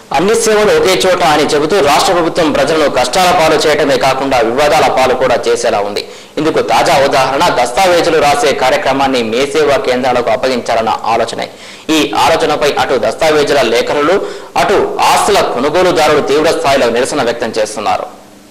అన్ని సేవలు ఒకే చోట అని చెబుతూ రాష్ట్ర ప్రభుత్వం ప్రజలను కష్టాల పాలు చేయటమే కాకుండా వివాదాల పాలు కూడా చేసేలా ఉంది ఇందుకు తాజా ఉదాహరణ దస్తావేజులు రాసే కార్యక్రమాన్ని మే సేవా కేంద్రాలకు అప్పగించాలన్న ఆలోచన ఈ ఆలోచనపై అటు దస్తావేజుల లేఖరులు అటు ఆస్తుల కొనుగోలుదారులు తీవ్ర స్థాయిలో నిరసన వ్యక్తం చేస్తున్నారు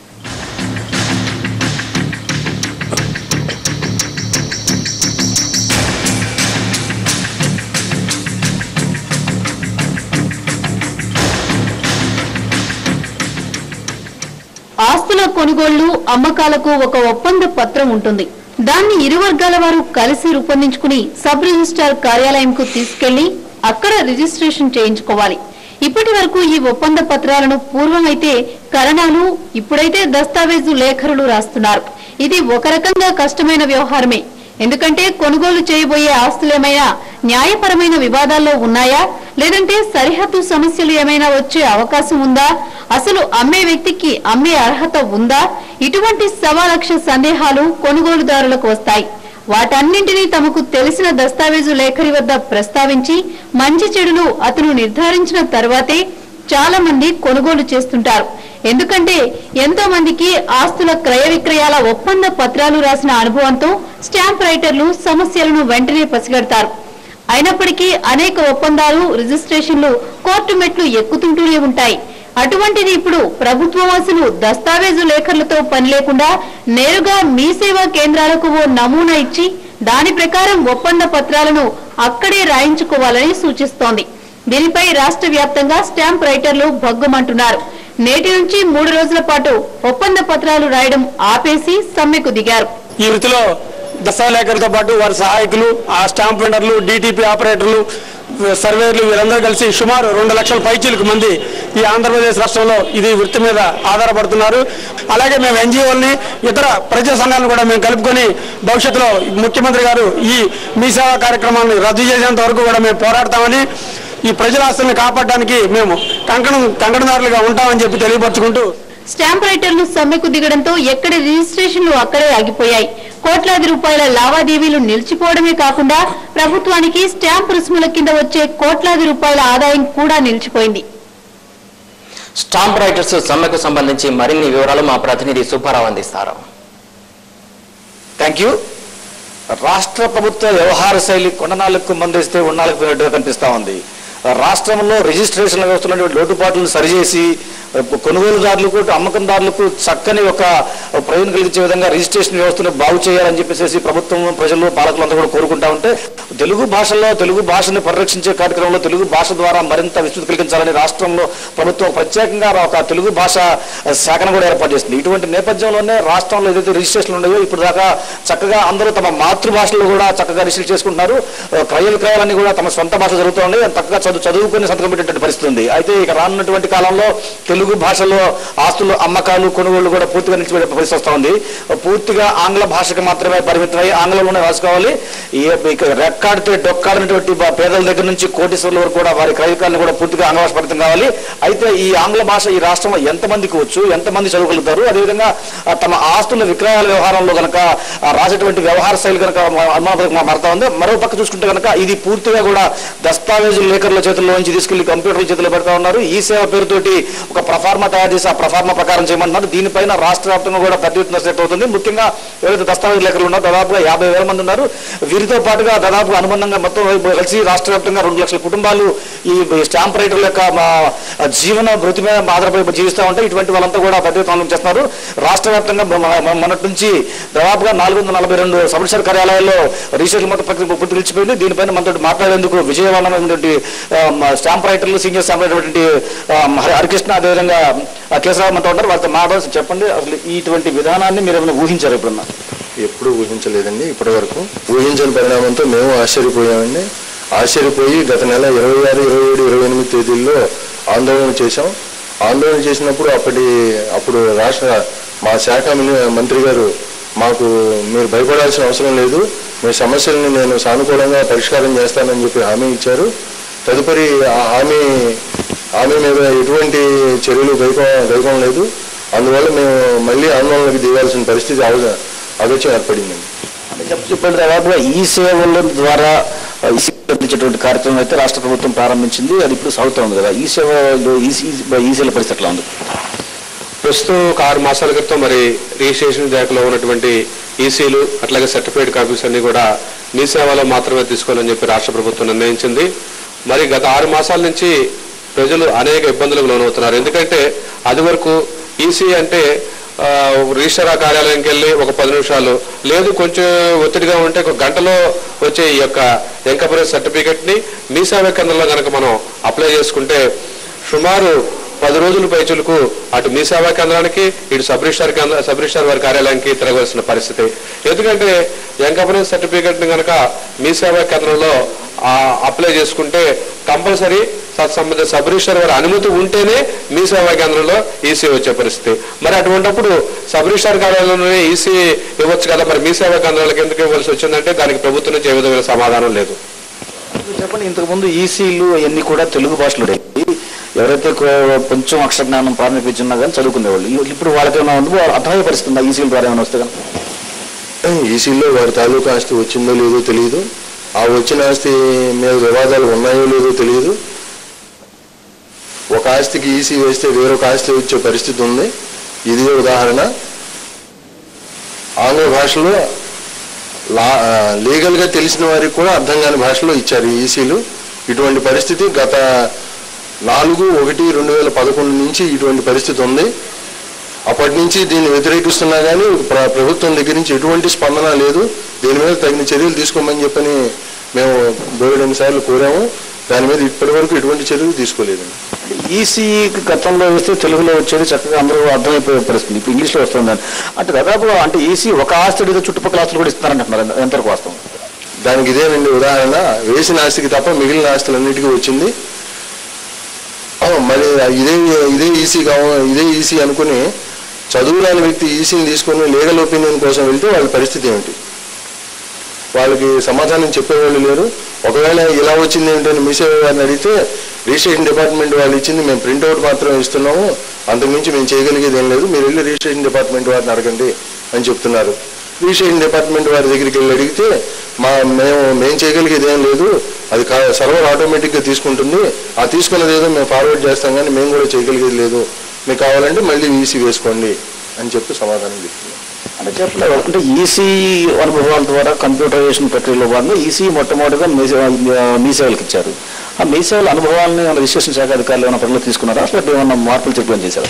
ఆస్తుల కొనుగోళ్లు అమ్మకాలకు ఒక ఒప్పంద పత్రం ఉంటుంది దాన్ని ఇరు వర్గాల వారు కలిసి రూపొందించుకుని సబ్ రిజిస్ట్రార్ కార్యాలయంకు తీసుకెళ్లి అక్కడ రిజిస్ట్రేషన్ చేయించుకోవాలి ఇప్పటి వరకు ఈ ఒప్పంద పత్రాలను పూర్వం అయితే కరణాలు ఇప్పుడైతే దస్తావేజు లేఖరులు రాస్తున్నారు ఇది ఒక రకంగా కష్టమైన వ్యవహారమే ఎందుకంటే కొనుగోలు చేయబోయే ఆస్తులేమైనా న్యాయపరమైన వివాదాల్లో ఉన్నాయా లేదంటే సరిహద్దు సమస్యలు ఏమైనా వచ్చే అవకాశం ఉందా అసలు అమ్మే వ్యక్తికి అమ్మే అర్హత ఉందా ఇటువంటి సవాలక్ష సందేహాలు కొనుగోలుదారులకు వస్తాయి వాటన్నింటినీ తమకు తెలిసిన దస్తావేజు లేఖరి వద్ద ప్రస్తావించి మంచి చెడులు అతను నిర్ధారించిన తర్వాతే చాలా మంది కొనుగోలు చేస్తుంటారు ఎందుకంటే ఎంతో మందికి ఆస్తుల క్రయ విక్రయాల ఒప్పంద పత్రాలు రాసిన అనుభవంతో స్టాంప్ రైటర్లు సమస్యలను వెంటనే పసిగడతారు అయినప్పటికీ అనేక ఒప్పందాలు రిజిస్ట్రేషన్లు కోర్టు మెట్లు ఎక్కుతుంటూనే ఉంటాయి అటువంటిది ఇప్పుడు ప్రభుత్వం అసలు దస్తావేజు లేఖర్లతో పని లేకుండా నేరుగా మీ సేవా కేంద్రాలకు ఓ నమూనా ఇచ్చి దాని ప్రకారం ఒప్పంద పత్రాలను అక్కడే రాయించుకోవాలని సూచిస్తోంది దీనిపై రాష్ట్ర వ్యాప్తంగా స్టాంప్ రైటర్లు భగ్గుమంటున్నారు నేటి నుంచి మూడు రోజుల పాటు ఒప్పంద పత్రాలు రాయడం ఆపేసి సమ్మెకు దిగారు ఈ వృత్తిలో దశాలేఖరితో పాటు వారి సహాయకులు ఆ స్టాంప్ వెండర్లు డిటిపి ఆపరేటర్లు సర్వేర్లు వీరందరూ కలిసి సుమారు రెండు లక్షల పైచీలకు మంది ఈ ఆంధ్రప్రదేశ్ రాష్ట్రంలో ఇది వృత్తి మీద ఆధారపడుతున్నారు అలాగే మేము ఎన్జిఓల్ని ఇతర ప్రజా సంఘాలను కూడా మేము కలుపుకొని భవిష్యత్తులో ముఖ్యమంత్రి గారు ఈ మీ సేవా కార్యక్రమాన్ని రద్దు చేసేంత వరకు కూడా మేము పోరాడతామని ఈ ప్రజల ఆస్తుల్ని కాపాడడానికి మేము కంకణం కంకణదారులుగా ఉంటామని చెప్పి తెలియపరచుకుంటూ స్టాంప్ రైటర్లు సమ్మెకు దిగడంతో ఎక్కడి రిజిస్ట్రేషన్లు అక్కడే ఆగిపోయాయి కోట్లాది రూపాయల లావాదేవీలు నిలిచిపోవడమే కాకుండా ప్రభుత్వానికి స్టాంప్ రుసుముల కింద వచ్చే కోట్లాది రూపాయల ఆదాయం కూడా నిలిచిపోయింది స్టాంప్ రైటర్స్ సమ్మెకు సంబంధించి మరిన్ని వివరాలు మా ప్రతినిధి సుబ్బారావు అందిస్తారు థ్యాంక్ యూ రాష్ట్ర ప్రభుత్వ వ్యవహార శైలి కొండనాళ్ళకు మందేస్తే ఉన్నాళ్ళకు పోయినట్టుగా కనిపిస్తా ఉంది రాష్ట్రంలో రిజిస్ట్రేషన్ వ్యవస్థలో ఉన్నటువంటి లోటుపాట్లను సరిచేసి కొనుగోలుదారులకు అమ్మకందారులకు చక్కని ఒక ప్రయోజనం కలిగించే విధంగా రిజిస్ట్రేషన్ వ్యవస్థను బాగు చేయాలని చెప్పేసి ప్రభుత్వం ప్రజలు పాలకులంతా కూడా కోరుకుంటా ఉంటే తెలుగు భాషలో తెలుగు భాషను పరిరక్షించే కార్యక్రమంలో తెలుగు భాష ద్వారా మరింత విస్తృతి కలిగించాలని రాష్ట్రంలో ప్రభుత్వం ప్రత్యేకంగా ఒక తెలుగు భాష శాఖను కూడా ఏర్పాటు చేసింది ఇటువంటి నేపథ్యంలోనే రాష్ట్రంలో ఏదైతే రిజిస్ట్రేషన్లు ఉన్నాయో ఇప్పుడు దాకా చక్కగా అందరూ తమ మాతృభాషలో కూడా చక్కగా రిజిస్టర్ చేసుకుంటున్నారు ఆ, క్రయ విక్రయాలన్నీ కూడా తమ సొంత భాష జరుగుతున్నాయి చక్కగా చదువు చదువుకుని సంతకం పెట్టేటువంటి పరిస్థితి ఉంది అయితే ఇక రానున్నటువంటి కాలంలో తెలుగు భాషలో ఆస్తులు అమ్మకాలు కొనుగోళ్లు కూడా పూర్తిగా నిలిచిపోయే పరిస్థితి వస్తూ ఉంది పూర్తిగా ఆంగ్ల భాషకు మాత్రమే పరిమితమై ఆంగ్లంలోనే రాసుకోవాలి ఏ- ఇక రెక్కాడితే డొక్కాడినటువంటి బ- పేదల దగ్గర నుంచి కోటీశ్వరుల వరకు కూడా వారి క్రయకాలను కూడా పూర్తిగా ఆంగ్ల భాష పరిమితం కావాలి అయితే ఈ ఆంగ్ల భాష ఈ రాష్ట్రంలో ఎంతమందికి వచ్చు ఎంతమంది చదువుగలుగుతారు అదేవిధంగా ఆ, తమ ఆస్తుల విక్రయాల వ్యవహారంలో కనుక ఆ, రాసేటువంటి వ్యవహార శైలి కనుక అనుమానం మారుతా ఉంది మరో పక్క చూసుకుంటే కనుక ఇది పూర్తిగా కూడా దస్తావేజు లేఖర్ల చేతుల్లో నుంచి తీసుకెళ్లి కంప్యూటర్ల చేతుల్లో పెడతా ఉన్నారు ఈ సేవ పేరుతోటి ఒక ప్రఫార్మా తయారు చేసి ఆ ప్రఫార్మా ప్రకారం చేయమంటున్నారు దీనిపైన రాష్ట్ర వ్యాప్తంగా కూడా పెద్ద ఎత్తున సెట్ అవుతుంది ముఖ్యంగా ఎవరైతే దస్తావేజు లేఖలు ఉన్నారో దాదాపుగా యాభై వేల మంది ఉన్నారు వీరితో పాటుగా దాదాపుగా అనుబంధంగా మొత్తం కలిసి రాష్ట్ర వ్యాప్తంగా రెండు లక్షల కుటుంబాలు ఈ స్టాంప్ రైటర్ల యొక్క మా జీవన వృత్తి మీద ఆధారపడి జీవిస్తూ ఉంటాయి ఇటువంటి వాళ్ళంతా కూడా పెద్ద ఎత్తున ఆందోళన చేస్తున్నారు రాష్ట్ర వ్యాప్తంగా మొ- మొ- మొన్నటి నుంచి దాదాపుగా నాలుగు వందల నలభై రెండు సబ్ రిజిస్టర్ కార్యాలయాల్లో రిజిస్ట్రేషన్ మొత్తం ప్రక్రియ పూర్తి నిలిచిపోయింది దీనిపైన మనతో మాట్లాడేందుకు విజయవాడమైనటువంటి స్టాంప్ రైటర్లు సీనియర్ స్టాంప్ రైటర్ హరికృష్ణ అదేవిధంగా ఆ, కేశవరావు మనతో ఉంటారు వాళ్ళతో మాట్లాడాల్సి చెప్పండి అసలు ఇటువంటి విధానాన్ని మీరు ఏమైనా ఊహించారు ఎప్పుడన్నా ఎప్పుడు ఊహించలేదండి ఇప్పటి వరకు ఊహించని పరిణామంతో మేము ఆశ్చర్యపోయామండి ఆశ్చర్యపోయి గత నెల ఇరవై ఆరు ఇరవై ఏడు ఇరవై ఎనిమిది తేదీల్లో ఆందోళన చేశాం ఆందోళన చేసినప్పుడు అప్పటి అప్పుడు రాష్ట్ర మా శాఖ మిని- మంత్రి గారు మాకు మీరు భయపడాల్సిన అవసరం లేదు మీ సమస్యల్ని నేను సానుకూలంగా పరిష్కారం చేస్తానని చెప్పి హామీ ఇచ్చారు తదుపరి ఆ హామీ హామీ మీద ఎటువంటి చర్యలు గైకం గైకం లేదు అందువల్ల మేము మళ్ళీ ఆందోళనకు దిగాల్సిన పరిస్థితి ఆగ- అగత్యం ఏర్పడిందండి అంటే చెప్ప- చెప్పండి దాదాపుగా ఈ సేవల ద్వారా ఆ, ఈ సేవ గుర్తించేటువంటి కార్యక్రమం అయితే రాష్ట్ర ప్రభుత్వం ప్రారంభించింది అది ఇప్పుడు సాగుతూ ఉంది కదా ఈ సేవ ఈసీ ఈసీల పరిస్థితి ఎట్లా ఉంది ప్రస్తుతం ఒక ఆరు మాసాల క్రితం మరి రిజిస్ట్రేషన్ శాఖలో ఉన్నటువంటి ఈసీలు అట్లాగే సర్టిఫైడ్ కాపీస్ అన్ని కూడా మీ సేవలో మాత్రమే తీసుకోవాలని చెప్పి రాష్ట్ర ప్రభుత్వం నిర్ణయించింది మరి గత ఆరు మాసాల నుంచి ప్రజలు అనేక ఇబ్బందులకు లోనవుతున్నారు ఎందుకంటే అది వరకు ఈసీ అంటే ఆ, రిజిస్టర్ కార్యాలయంకి వెళ్ళి ఒక పది నిమిషాలు లేదు కొంచెం ఒత్తిడిగా ఉంటే ఒక గంటలో వచ్చే ఈ యొక్క ఎంకపరేజ్ సర్టిఫికెట్ ని మీ సేవా కేంద్రంలో కనుక మనం అప్లై చేసుకుంటే సుమారు పది రోజుల పైచులకు అటు మీ సేవా కేంద్రానికి ఇటు సబ్ రిజిస్టార్ కేంద్ర సబ్ రిజిస్టార్ వారి కార్యాలయానికి తిరగవలసిన పరిస్థితి ఎందుకంటే ఎంకపరెన్స్ సర్టిఫికెట్ ని కనుక మీ సేవా కేంద్రంలో ఆ, అప్లై చేసుకుంటే కంపల్సరీ తత్సంబంధ సబ్ రిజిస్టార్ వారి అనుమతి ఉంటేనే మీ సేవా కేంద్రంలో ఈసీ వచ్చే పరిస్థితి మరి అటువంటిప్పుడు సబ్ రిజిస్టార్ కార్యాలయంలోనే ఈసీ ఇవ్వచ్చు కదా మరి మీ సేవా కేంద్రాలకు ఎందుకు ఇవ్వాల్సి వచ్చిందంటే దానికి ప్రభుత్వం నుంచి ఏ విధమైన సమాధానం లేదు చెప్పండి ఇంతకుముందు ఈసీలు అవన్నీ కూడా తెలుగు భాషలో ఉండేవి. ఎవరైతే కొ- కొంచెం అక్షర జ్ఞానం ప్రాథమిక విద్య ఉన్నా కానీ చదువుకునేవాళ్ళు ఇ- ఇప్పుడు వాళ్ళకి ఏమైనా ఉంది అర్థమయ్యే పరిస్థితి ఉందా ఈసీల ద్వారా ఏమైనా వస్తే కనుక ఈసీలో వారి తాలూకా ఆస్తి వచ్చిందో లేదో తెలియదు ఆ వచ్చిన ఆస్తి మీద వివాదాలు ఉన్నాయో లేదో తెలియదు ఒక ఆస్తికి ఈసీ వేస్తే వేరొక ఆస్తి వచ్చే పరిస్థితి ఉంది ఇది ఉదాహరణ ఆంగ్ల భాషలో లా లీగల్గా తెలిసిన వారికి కూడా అర్థం కాని భాషలో ఇచ్చారు ఈ ఈసీలు ఇటువంటి పరిస్థితి గత నాలుగు ఒకటి రెండు వేల పదకొండు నుంచి ఇటువంటి పరిస్థితి ఉంది అప్పటి నుంచి దీన్ని వ్యతిరేకిస్తున్నా కానీ ప్ర- ప్రభుత్వం దగ్గర నుంచి ఎటువంటి స్పందన లేదు దీని మీద తగిన చర్యలు తీసుకోమని చెప్పని మేము బోలెడన్ని సార్లు కోరాము దాని మీద ఇప్పటి వరకు ఎటువంటి చర్యలు తీసుకోలేదండి ఈసీ గతంలో వేస్తే తెలుగులో వచ్చేది చక్కగా అందరూ అర్థమైపోయే పరిస్థితి ఇప్పుడు ఇంగ్లీష్లో వస్తుంది అంటే దాదాపు అంటే ఈసీ ఒక ఆస్తి అడిగితే చుట్టుపక్కల ఆస్తులు కూడా ఇస్తారంటున్నారు ఎంతవరకు వాస్తవం దానికి ఇదేనండి ఉదాహరణ వేసిన ఆస్తికి తప్ప మిగిలిన ఆస్తులన్నిటికీ వచ్చింది ఆ, మరి ఇదే ఇదే ఈసీ కావ ఇదే ఈసీ అనుకుని చదువురాని వ్యక్తి ఈసీని తీసుకొని లీగల్ ఒపీనియన్ కోసం వెళ్తే వాళ్ళ పరిస్థితి ఏమిటి వాళ్ళకి సమాధానం చెప్పేవాళ్ళు లేరు ఒకవేళ ఇలా వచ్చింది ఏంటని మీ సేవ వారిని అడిగితే రిజిస్ట్రేషన్ డిపార్ట్మెంట్ వాళ్ళు ఇచ్చింది మేము ప్రింట్అవుట్ మాత్రం ఇస్తున్నాము అంతకుమించి మేము చేయగలిగేది ఏం లేదు మీరు వెళ్ళి రిజిస్ట్రేషన్ డిపార్ట్మెంట్ వారిని అడగండి అని చెప్తున్నారు రిజిస్ట్రేషన్ డిపార్ట్మెంట్ వారి దగ్గరికి వెళ్ళి అడిగితే మా మేము మేము చేయగలిగేది ఏం లేదు అది కా- సర్వర్ ఆటోమేటిక్గా తీసుకుంటుంది ఆ తీసుకున్నది ఏదో మేము ఫార్వర్డ్ చేస్తాం కానీ మేము కూడా చేయగలిగేది లేదు మీకు కావాలంటే మళ్ళీ ఈసీ వేసుకోండి అని చెప్పి సమాధానం చెప్తున్నాం అంటే చెప్పలేదు అంటే ఈసీ అనుభవాల ద్వారా కంప్యూటరైజేషన్ ప్రక్రియలో భాగంగా ఈసీ మొట్టమొదటిగా మీ సేవ మీ సేవలకు ఇచ్చారు ఆ మీ సేవల అనుభవాలను ఏమైనా రిజిస్ట్రేషన్ శాఖ అధికారులు ఏమైనా ప్రజలు తీసుకున్నారా అసలు ఏమైనా మార్పులు చెప్పడం చేశారా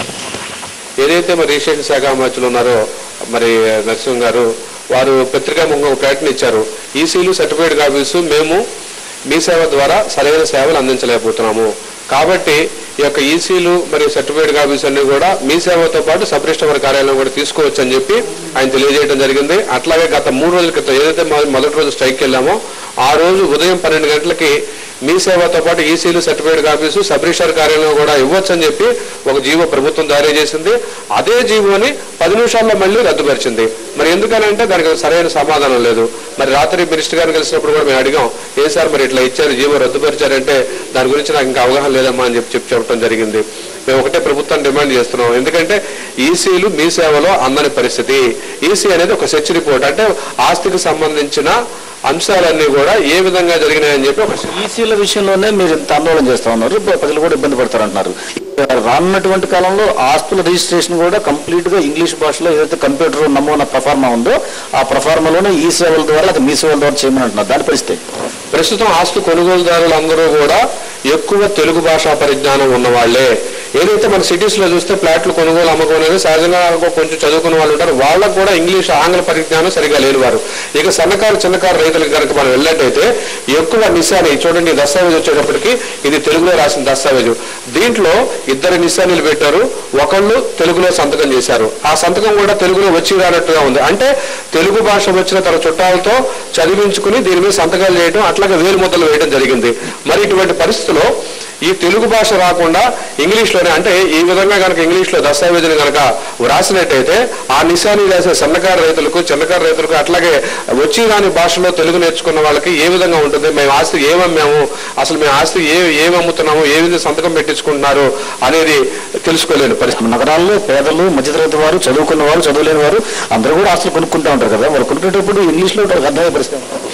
ఏదైతే మరి రిజిస్ట్రేషన్ శాఖ మంత్రులు ఉన్నారో మరి నరసింహ్ గారు వారు పత్రికాముఖంగా ఒక ప్రకటన ఇచ్చారు ఈసీలు సర్టిఫైడ్ కాపీస్ మేము మీ సేవ ద్వారా సరైన సేవలు అందించలేకపోతున్నాము కాబట్టి ఈ యొక్క ఈసీలు మరియు సర్టిఫైడ్ కాపీస్ అన్ని కూడా మీ సేవతో పాటు సబ్ రిజిస్టర్ వారి కార్యాలయం కూడా తీసుకోవచ్చు అని చెప్పి ఆయన తెలియజేయడం జరిగింది అట్లాగే గత మూడు రోజుల క్రితం ఏదైతే మొ- మొదటి రోజు స్ట్రైక్ వెళ్ళామో ఆ రోజు ఉదయం పన్నెండు గంటలకి మీ సేవతో పాటు ఈసీలు సర్టిఫైడ్ కాపీసు సబ్ రిజిస్టర్ కార్యాలయం కూడా ఇవ్వచ్చు అని చెప్పి ఒక జీవో ప్రభుత్వం జారీ చేసింది అదే జీవోని పది నిమిషాల్లో మళ్ళీ రద్దుపరిచింది మరి ఎందుకనంటే దానికి సరైన సమాధానం లేదు మరి రాత్రి మినిస్టర్ గారిని కలిసినప్పుడు కూడా మేము అడిగాం ఏ సార్ మరి ఇట్లా ఇచ్చారు జీవో రద్దుపరిచారంటే దాని గురించి నాకు ఇంకా అవగాహన లేదమ్మా అని చెప్పి చెప్పి చెప్పడం జరిగింది మేము ఒకటే ప్రభుత్వాన్ని డిమాండ్ చేస్తున్నాం ఎందుకంటే ఈసీలు మీ సేవలో అందని పరిస్థితి ఈసీ అనేది ఒక సెర్చ్ రిపోర్ట్ అంటే ఆస్తికి సంబంధించిన అంశాలన్నీ కూడా ఏ విధంగా జరిగినాయని చెప్పి ఒక ఈసీల విషయంలోనే మీరు ఇంత ఆందోళన చేస్తా ఉన్నారు ప్ర- ప్రజలు కూడా ఇబ్బంది పడతారు అంటున్నారు రానున్నటువంటి కాలంలో ఆస్తుల రిజిస్ట్రేషన్ కూడా కంప్లీట్ గా ఇంగ్లీష్ భాషలో ఏదైతే కంప్యూటర్ నమూనా ప్రఫార్మా ఉందో ఆ ప్రఫార్మాలోనే ఈ సేవల ద్వారా లేదా మీ సేవల ద్వారా చేయమని అంటున్నారు దాని పరిస్థితి ప్రస్తుతం ఆస్తి కొనుగోలుదారులందరూ కూడా ఎక్కువ తెలుగు భాషా పరిజ్ఞానం ఉన్న వాళ్ళే ఏదైతే మన సిటీస్ లో చూస్తే ఫ్లాట్లు కొనుగోలు అమ్మకం అనేది సహజంగా కొంచెం చదువుకున్న వాళ్ళు ఉంటారు వాళ్ళకు కూడా ఇంగ్లీష్ ఆంగ్ల పరిజ్ఞానం సరిగా లేని వారు ఇక సన్నకారు చిన్నకారు రైతులకు కనుక మనం వెళ్ళినట్టయితే ఎక్కువ నిశాని చూడండి ఈ దస్తావేజ్ వచ్చేటప్పటికి ఇది తెలుగులో రాసిన దస్తావేజు దీంట్లో ఇద్దరు నిశానీలు పెట్టారు ఒకళ్ళు తెలుగులో సంతకం చేశారు ఆ సంతకం కూడా తెలుగులో వచ్చి రానట్టుగా ఉంది అంటే తెలుగు భాష వచ్చిన తన చుట్టాలతో చదివించుకుని దీని మీద సంతకాలు చేయడం అట్లాగే వేలు ముద్దలు వేయడం జరిగింది మరి ఇటువంటి పరిస్థితిలో ఈ తెలుగు భాష రాకుండా ఇంగ్లీష్లోనే అంటే ఈ విధంగా కనుక ఇంగ్లీష్లో దస్తావేజుని కనుక వ్రాసినట్టయితే ఆ నిశాని రాసే సన్నకారు రైతులకు చిన్నకారు రైతులకు అట్లాగే వచ్చి రాని భాషలో తెలుగు నేర్చుకున్న వాళ్ళకి ఏ విధంగా ఉంటుంది మేము ఆస్తి ఏమమ్మాము అసలు మేము ఆస్తి ఏ ఏమి అమ్ముతున్నాము ఏ విధంగా సంతకం పెట్టించుకుంటున్నారు అనేది తెలుసుకోలేని పరిస్థితి నగరాల్లో పేదలు మధ్యతరగతి వారు చదువుకున్న వారు చదువులేని వారు అందరూ కూడా ఆస్తులు కొనుక్కుంటూ ఉంటారు కదా వాళ్ళు కొనుక్కునేటప్పుడు ఇంగ్లీష్లో వాళ్ళకి అర్థమయ్యే పరిస్థితి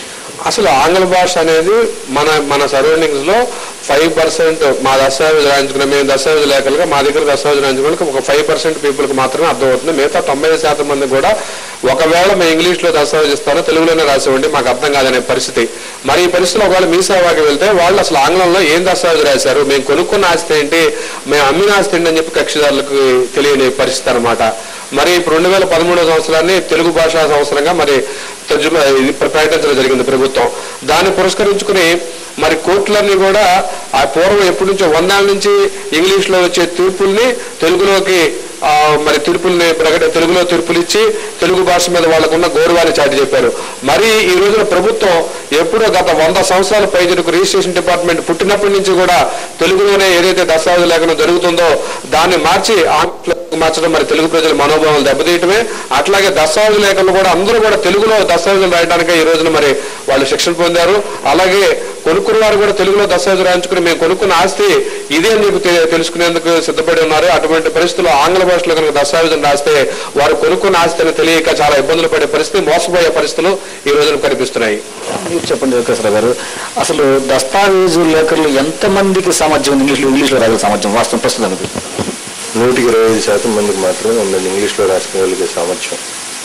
అసలు ఆంగ్ల భాష అనేది మన మన సరౌండింగ్స్ లో ఫైవ్ పర్సెంట్ మా దస్తావేజ్ రాయించుకున్న మేము దస్తావేజ్ లేఖలుగా మా దగ్గర దస్తావేజ్ రాయించుకున్న ఒక ఫైవ్ పర్సెంట్ పీపుల్కి మాత్రమే అర్థమవుతుంది మిగతా తొంభై శాతం మంది కూడా ఒకవేళ మేము ఇంగ్లీష్లో దస్తావేజ్ ఇస్తానో తెలుగులోనే రాసివ్వండి మాకు అర్థం కాదనే పరిస్థితి మరి ఈ పరిస్థితిలో ఒకవేళ మీ సేవాకి వెళ్తే వాళ్ళు అసలు ఆంగ్లంలో ఏం దస్తావేజ్ రాశారు మేము కొనుక్కున్న ఆస్తి ఏంటి మేము అమ్మిన ఆస్తి ఏంటి అని చెప్పి కక్షిదారులకు తెలియని పరిస్థితి అనమాట మరి ఇప్పుడు రెండు వేల పదమూడో సంవత్సరాన్ని తెలుగు భాషా సంవత్సరంగా మరి తర్జుమా ఇది ప్రకటించడం జరిగింది ప్రభుత్వం దాన్ని పురస్కరించుకుని మరి కోర్టులన్నీ కూడా ఆ పూర్వం ఎప్పటి నుంచో వందేళ్ళ నుంచి ఇంగ్లీష్లో వచ్చే తీర్పుల్ని తెలుగులోకి ఆ, మరి తీర్పుల్ని ప్రకట తెలుగులో తీర్పులు ఇచ్చి తెలుగు భాష మీద వాళ్ళకున్న గౌరవాన్ని చాటి చెప్పారు మరి ఈ రోజున ప్రభుత్వం ఎప్పుడో గత వంద సంవత్సరాల పైజలకు రిజిస్ట్రేషన్ డిపార్ట్మెంట్ పుట్టినప్పటి నుంచి కూడా తెలుగులోనే ఏదైతే దస్తావేజ్ లేఖనం జరుగుతుందో దాన్ని మార్చి ఆంగ్లంలోకి మార్చడం మరి తెలుగు ప్రజల మనోభావాలు దెబ్బతీయటమే అట్లాగే దస్తావేజ్ లేఖలు కూడా అందరూ కూడా తెలుగులో దస్తావేజులు రాయడానికే ఈ రోజున మరి వాళ్ళు శిక్షణ పొందారు అలాగే కొనుక్కున్న వారు కూడా తెలుగులో దస్తావేజ్ రాయించుకుని మేము కొనుక్కున్న ఆస్తి ఇదే అని చెప్పి తె- తెలుసుకునేందుకు సిద్ధపడి ఉన్నారు అటువంటి పరిస్థితుల్లో ఆంగ్ల భాషలో కనుక దస్తావేజులు రాస్తే వారు కొనుక్కున్న ఆస్తిని తెలియక చాలా ఇబ్బందులు పడే పరిస్థితి మోసపోయే పరిస్థితులు ఈ రోజున కనిపిస్తున్నాయి మీరు చెప్పండి వెంకటేశ్వర గారు అసలు దస్తావేజు లేఖలు ఎంతమందికి సామర్థ్యం ఉంది ఇంగ్లీష్లో ఇంగ్లీష్లో రాగల సామర్థ్యం వాస్తవం ప్రస్తుతం మీకు నూటికి ఇరవై ఐదు శాతం మందికి మాత్రమే ఉందండి ఇంగ్లీష్లో రాసుకోగలిగే సామర్థ్యం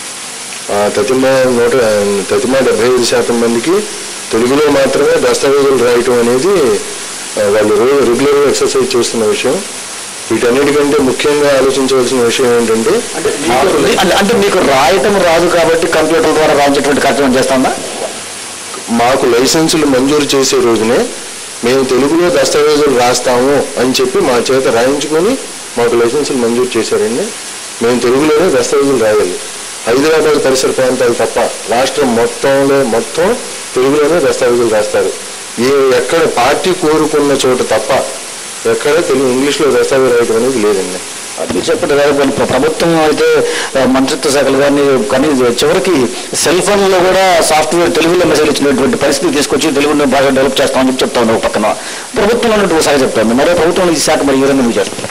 ఆ, తతిమ నూట తతిమ డెబ్బై ఐదు శాతం మందికి తెలుగులో మాత్రమే దస్తావేజులు రాయటం అనేది ఆ, వాళ్ళు రోజు రెగ్యులర్గా ఎక్సర్సైజ్ చేస్తున్న విషయం వీటన్నిటికంటే ముఖ్యంగా ఆలోచించవలసిన విషయం ఏంటంటే అంటే- అంటే మీకు రాయటం రాదు కాబట్టి కంప్యూటర్ ద్వారా రాయించేటువంటి కార్యక్రమం చేస్తుందా మాకు లైసెన్సులు మంజూరు చేసే రోజునే మేము తెలుగులో దస్తావేజులు రాస్తాము అని చెప్పి మా చేత రాయించుకొని మాకు లైసెన్సులు మంజూరు చేశారండి మేము తెలుగులోనే దస్తావేజులు రాయాలి హైదరాబాద్ పరిసర ప్రాంతాలు తప్ప రాష్ట్రం మొత్తంలో మొత్తం తెలుగులోనే దస్తావేజులు రాస్తారు ఏ ఎక్కడ పార్టీ కోరుకున్న చోట తప్ప ఎక్కడ తెలుగు ఇంగ్లీష్లో దస్తావేజ్ రాయడం అనేది లేదండి మీరు చెప్పండి కదా, కొన్ని ప్ర- ప్రభుత్వం అయితే ఆ, మంత్రిత్వ శాఖలు కానీ కానీ చివరికి సెల్ ఫోన్లో కూడా సాఫ్ట్వేర్ తెలుగులో మెసేజ్ ఇచ్చినటువంటి పరిస్థితి తీసుకొచ్చి తెలుగులో బాగా డెవలప్ చేస్తామని చెప్పి చెప్తా ఉన్నాం ఒక పక్కన ప్రభుత్వం ఉన్నటువంటి శాఖ చెప్తాను మరో ప్రభుత్వం ఈ శాఖ మరి ఈ విధంగా మీరు చేస్తారు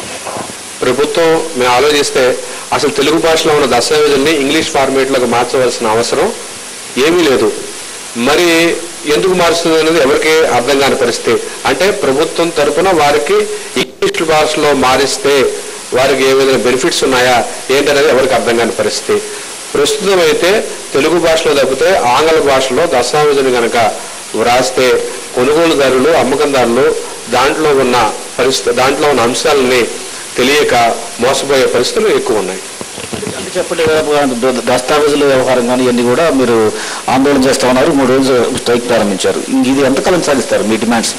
ప్రభుత్వం మేము ఆలోచిస్తే అసలు తెలుగు భాషలో ఉన్న దస్తావేజుల్ని ఇంగ్లీష్ ఫార్మేట్లోకి మార్చవలసిన అవసరం ఏమీ లేదు మరి ఎందుకు మారుస్తుంది అనేది ఎవరికి అర్థం కాని పరిస్థితి అంటే ప్రభుత్వం తరపున వారికి ఇంగ్లీష్ భాషలో మారిస్తే వారికి ఏ విధంగా బెనిఫిట్స్ ఉన్నాయా ఏంటనేది ఎవరికి అర్థం కాని పరిస్థితి ప్రస్తుతం అయితే తెలుగు భాషలో తప్పితే ఆంగ్ల భాషలో దస్తావేజుని కనుక వ్రాస్తే కొనుగోలుదారులు అమ్మకందారులు దాంట్లో ఉన్న పరిస్థితి దాంట్లో ఉన్న అంశాలని తెలియక మోసపోయే పరిస్థితులు ఎక్కువ ఉన్నాయి అంటే చెప్పండి కదా, ద- దస్తావేజుల వ్యవహారం కానీ ఇవన్నీ కూడా మీరు ఆందోళన చేస్తా ఉన్నారు మూడు రోజులు స్ట్రైక్ ప్రారంభించారు ఇది ఎంతకాలం సాధిస్తారు మీ డిమాండ్స్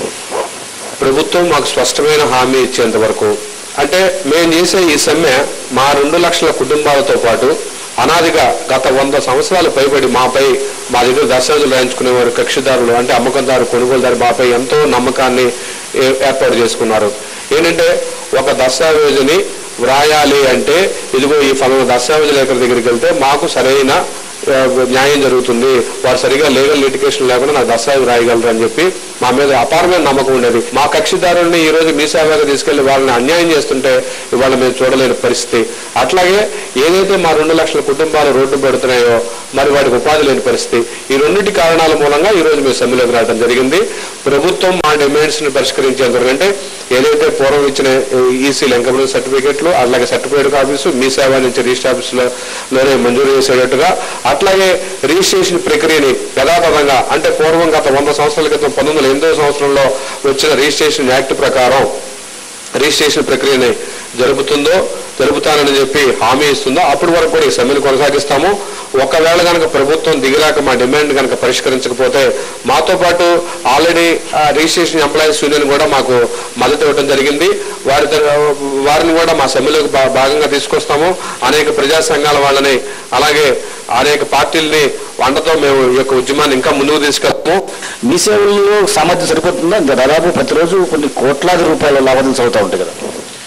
ప్రభుత్వం మాకు స్పష్టమైన హామీ ఇచ్చేంత వరకు అంటే మేము చేసే ఈ సమ్మె మా రెండు లక్షల కుటుంబాలతో పాటు అనాదిగా గత వంద సంవత్సరాలు పైబడి మాపై మా దగ్గర దస్తావేజులు రాయించుకునేవారు కక్షిదారులు అంటే అమ్మకందారు కొనుగోలుదారు మాపై ఎంతో నమ్మకాన్ని ఏ- ఏర్పాటు చేసుకున్నారు ఏంటంటే ఒక దస్తావేజుని వ్రాయాలి అంటే ఇదిగో ఈ ఫలానా దస్తావేజుల దగ్గర దగ్గరికి వెళ్తే మాకు సరైన ఆ, న్యాయం జరుగుతుంది వారు సరిగా లీగల్ లిటికేషన్ లేకుండా నాకు దస్తావేజ్ రాయగలరు అని చెప్పి మా మీద అపారమైన నమ్మకం ఉండేది మా కక్షిదారుల్ని ఈ రోజు మీ సేవగా తీసుకెళ్లి వాళ్ళని అన్యాయం చేస్తుంటే ఇవాళ మేము చూడలేని పరిస్థితి అట్లాగే ఏదైతే మా రెండు లక్షల కుటుంబాలు రోడ్డు పడుతున్నాయో మరి వాటికి ఉపాధి లేని పరిస్థితి ఈ రెండింటి కారణాల మూలంగా ఈ రోజు మేము సమ్మెలోకి రావడం జరిగింది ప్రభుత్వం మా డిమాండ్స్ ని పరిష్కరించేందుకు అంటే ఏదైతే పూర్వం ఇచ్చిన ఈసీ లింకబుల్ సర్టిఫికెట్లు అలాగే సర్టిఫికేట్ ఆఫీసు మీ సేవ నుంచి రిజిస్టర్ ఆఫీసులో లోనే మంజూరు చేసేటట్టుగా అట్లాగే రిజిస్ట్రేషన్ ప్రక్రియని యథాతథంగా అంటే పూర్వం గత వంద సంవత్సరాల క్రితం పంతొమ్మిది వందల ఎనిమిదో సంవత్సరంలో వచ్చిన రిజిస్ట్రేషన్ యాక్ట్ ప్రకారం రిజిస్ట్రేషన్ ప్రక్రియని జరుపుతుందో జరుపుతానని చెప్పి హామీ ఇస్తుందో అప్పటి వరకు కూడా ఈ సమ్మెను కొనసాగిస్తాము ఒకవేళ కనుక ప్రభుత్వం దిగిరాక మా డిమాండ్ కనుక పరిష్కరించకపోతే మాతో పాటు ఆల్రెడీ రిజిస్ట్రేషన్ ఎంప్లాయీస్ యూనియన్ కూడా మాకు మద్దతు ఇవ్వడం జరిగింది వారి తర- వారిని కూడా మా సమ్మెలోకి భా- భాగంగా తీసుకొస్తాము అనేక ప్రజా సంఘాల వాళ్ళని అలాగే అనేక పార్టీలని వండతో మేము ఈ యొక్క ఉద్యమాన్ని ఇంకా ముందుకు తీసుకెళ్తాము మీ సేవల్లో సామర్థ్యం సరిపోతుందా ఇంకా దాదాపు ప్రతిరోజు కొన్ని కోట్లాది రూపాయల లావాదేవీలు చదువుతూ ఉంటాయి కదా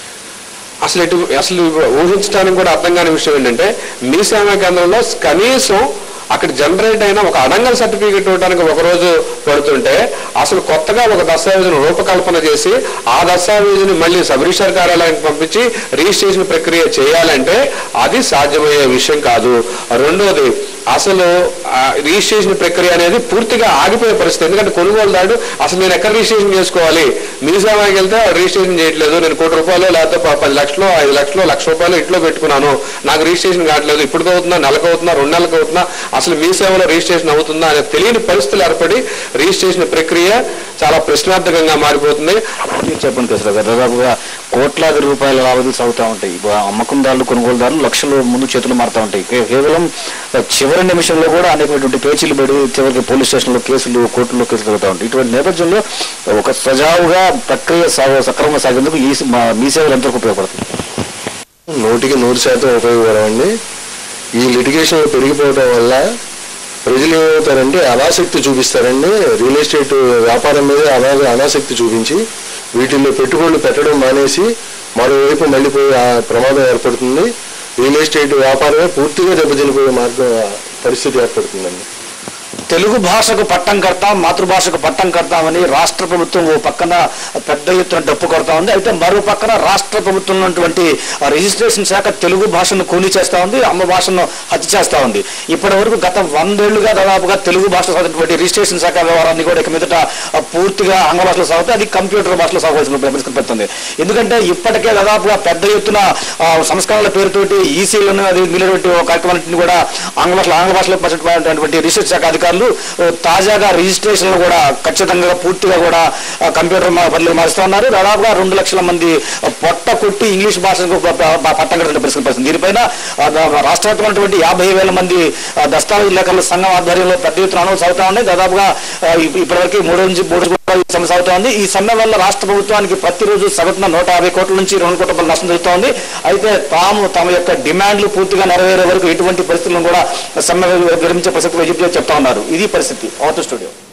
అసలు ఎటు అసలు ఊహించడానికి కూడా అర్థం కాని విషయం ఏంటంటే మీ సేవా కేంద్రంలో కనీసం అక్కడ జనరేట్ అయిన ఒక అడంగల్ సర్టిఫికేట్ ఇవ్వడానికి ఒక రోజు పడుతుంటే అసలు కొత్తగా ఒక దస్తావేజును రూపకల్పన చేసి ఆ దస్తావేజుని మళ్ళీ సబ్ రిజిస్టర్ కార్యాలయానికి పంపించి రిజిస్ట్రేషన్ ప్రక్రియ చేయాలంటే అది సాధ్యమయ్యే విషయం కాదు రెండోది అసలు ఆ, రిజిస్ట్రేషన్ ప్రక్రియ అనేది పూర్తిగా ఆగిపోయే పరిస్థితి ఎందుకంటే కొనుగోలుదారుడు అసలు నేను ఎక్కడ రిజిస్ట్రేషన్ చేసుకోవాలి మీ సేవకి వెళ్తే వాడు రిజిస్ట్రేషన్ చేయట్లేదు నేను కోటి రూపాయలు లేకపోతే ప- పది లక్షలు ఐదు లక్షలు లక్ష రూపాయలు ఇంట్లో పెట్టుకున్నాను నాకు రిజిస్ట్రేషన్ కావట్లేదు ఇప్పుడు అవుతుందా నెలకు అవుతుందా రెండు నెలలకు అవుతుందా అసలు మీ సేవలో రిజిస్ట్రేషన్ అవుతుందా అనే తెలియని పరిస్థితులు ఏర్పడి రిజిస్ట్రేషన్ ప్రక్రియ చాలా ప్రశ్నార్థకంగా మారిపోతుంది మీరు చెప్పండి కేసరావు గారు దాదాపుగా కోట్లాది రూపాయల లావాదేవీలు సాగుతూ ఉంటాయి ఇప్పుడు అమ్మకందారులు కొనుగోలుదారులు లక్షలు ముందు చేతులు మారుతూ ఉంటాయి కే- కేవలం చివరి నిమిషంలో కూడా అనేకటువంటి పేచీలు పడి చివరికి పోలీస్ స్టేషన్లో కేసులు కోర్టులో కేసులు జరుగుతూ ఉంటాయి ఇటువంటి నేపథ్యంలో ఒక సజావుగా ప్రక్రియ సాగు సక్రమంగా సాగేందుకు ఈ స- మా- మీ సేవలు ఎంతవరకు ఉపయోగపడుతుంది నూటికి నూరు శాతం ఉపయోగపడమండి ఈ లిటిగేషన్ పెరిగిపోవడం వల్ల ప్రజలు ఏమవుతారంటే అనాసక్తి చూపిస్తారండి రియల్ ఎస్టేట్ వ్యాపారం మీద అనా అనాసక్తి చూపించి వీటిల్లో పెట్టుబడులు పెట్టడం మానేసి మరోవైపు మళ్ళీపోయే ఆ ప్రమాదం ఏర్పడుతుంది రియల్ ఎస్టేట్ వ్యాపారమే పూర్తిగా దెబ్బతినిపోయే మార్గం పరిస్థితి ఏర్పడుతుందండి తెలుగు భాషకు పట్టం కడతాం మాతృభాషకు పట్టం కడతామని రాష్ట్ర ప్రభుత్వం ఓ పక్కన పెద్ద ఎత్తున డప్పు కొడతా ఉంది అయితే మరో పక్కన రాష్ట్ర ప్రభుత్వం ఉన్నటువంటి ఆ రిజిస్ట్రేషన్ శాఖ తెలుగు భాషను కూలీ చేస్తా ఉంది అమ్మ భాషను హత్య చేస్తా ఉంది ఇప్పటి వరకు గత వందేళ్లుగా దాదాపుగా తెలుగు భాషలో సాగుతున్నటువంటి రిజిస్ట్రేషన్ శాఖ వ్యవహారాన్ని కూడా ఇక మీదట ఆ, పూర్తిగా ఆంగ్ల భాషలో సాగుతాయి అది కంప్యూటర్ భాషలో సాగవలసిన పరిస్థితి పెడుతుంది ఎందుకంటే ఇప్పటికే దాదాపుగా పెద్ద ఎత్తున ఆ, సంస్కరణల పేరుతోటి ఈసీలను అది మిగిలినటువంటి కార్యక్రమాలన్నింటినీ కూడా ఆంగ్ల భాషలో ఆంగ్ల భాషలో పరిచినటువంటి రిజిస్ట్రేషన్ శాఖ అధికారులు ఆ, తాజాగా రిజిస్ట్రేషన్లు కూడా ఖచ్చితంగా పూర్తిగా కూడా ఆ, కంప్యూటర్ మా- పనులు మారుస్తూ ఉన్నారు దాదాపుగా రెండు లక్షల మంది ఆ, పొట్ట కొట్టి ఇంగ్లీష్ భాషకు ప- ప- ప- పట్టం కట్టిన పరిస్థితి పరిస్థితి దీనిపైన ఆ, ద- రాష్ట్ర వ్యాప్తంగా ఉన్నటువంటి యాభై వేల మంది ఆ, దస్తావేజ్ లేఖల సంఘం ఆధ్వర్యంలో పెద్ద ఎత్తున అమలు సాగుతా ఉన్నాయి దాదాపుగా ఆ, ఇప్ప- ఇప్పటివరకు మూడు నుంచి మూడు రోజులు కూడా ఈ సమ్మె సాగుతా ఉంది ఈ సమ్మె వల్ల రాష్ట్ర ప్రభుత్వానికి ప్రతిరోజు సగటున నూట యాభై కోట్ల నుంచి రెండు కోట్ల రూపాయల నష్టం జరుగుతోంది అయితే తాము తమ యొక్క డిమాండ్లు పూర్తిగా నెరవేరే వరకు ఎటువంటి పరిస్థితులను కూడా సమ్మె విరమించే ప్రసక్తి చెప్తా ఉన్నారు ఇది పరిస్థితి ఆటో స్టూడియో